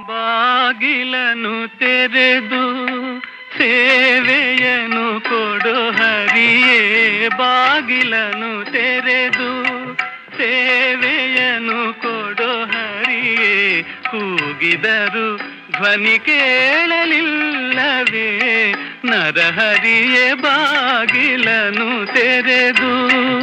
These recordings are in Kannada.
ಬಾಗಿಲನು ತೆರೆದು ಸೇವೆಯನು ಕೊಡು ಹರಿಯೇ ಬಾಗಿಲನು ತೆರೆದು ಸೇವೆಯನು ಕೊಡು ಹರಿಯೇ ಕೂಗಿದರು ಧ್ವನಿ ಕೇಳಲಿಲ್ಲವೇ ನರಹರಿಯೇ ಬಾಗಿಲನು ತೆರೆದು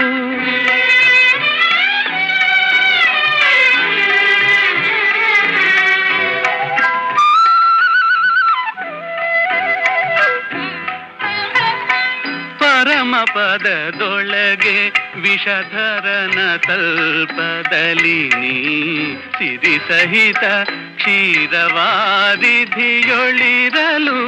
ಪರಮ ಪದದೊಳಗೆ ವಿಷಧರನ ತಲ್ಪದಲ್ಲಿ ನೀ ಸಿರಿ ಸಹಿತ ಕ್ಷೀರವಾದಿಧಿಯೊಳಿರಲು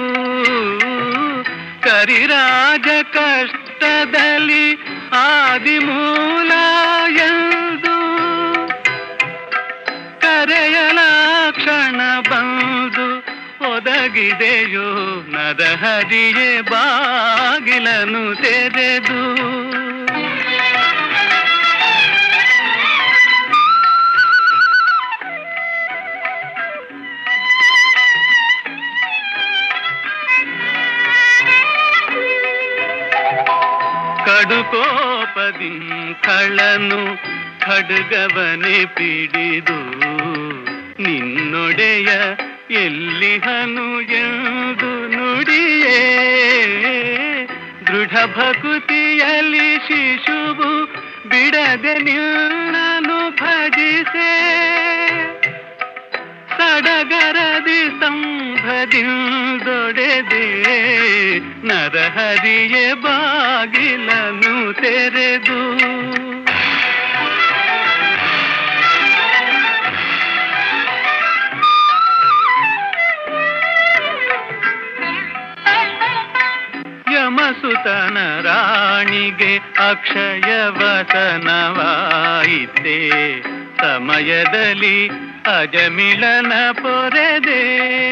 ಕರಿರಾಜ ಕಷ್ಟದಲ್ಲಿ ಆದಿಮೂಲ ಎಂದು ಕರೆಯಲ ಕ್ಷಣ ಬಂದು ಒದಗಿದೆಯೋ ನರಹರಿಯೇ ಬಾಗಿಲನು ತೆರೆದು ಕಡುಕೋಪದಿ ಕಳನು ಖಡ್ಗವನೆ ಪಿಡಿದು ನಿನ್ನೊಡೆಯ ಎಲ್ಲಿಹನು ಎಂದು ನುಡಿಯೇ ದೃಢ ಭಕುತಿಯಲ್ಲಿ ಶಿಶುವು ಬಿಡದೆ ನಿನ್ನನು ಭಜಿಸೆ ಸಡಗರದಿ ಸಂಭದಿಂದೊಡೆದೆ ನರಹರಿಯ ಬಾಗಿಲನು ತೆರೆದು ಯಮಸುತನ ರಾಣಿಗೆ ಅಕ್ಷಯ ವಸನವಾಯಿತೆ ಸಮಯದಲ್ಲಿ ಅಜಮಿಳನ ಪೊರೆದೆ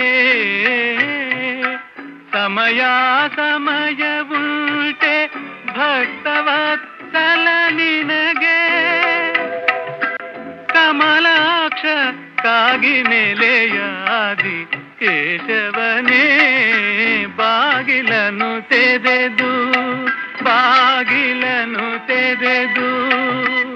ಸಮಯ ಸಮಯವುಂಟೆ ಭಕ್ತವತ್ಸಲ ನಿನಗೆ ಕಮಲಾಕ್ಷ ಕಾಗಿ ನೆಲೆಯಾದಿ ಕೇಶವನೇ ಬಾಗಿಲನು ತೆರೆದು ಬಾಗಿಲನು ತೆರೆದು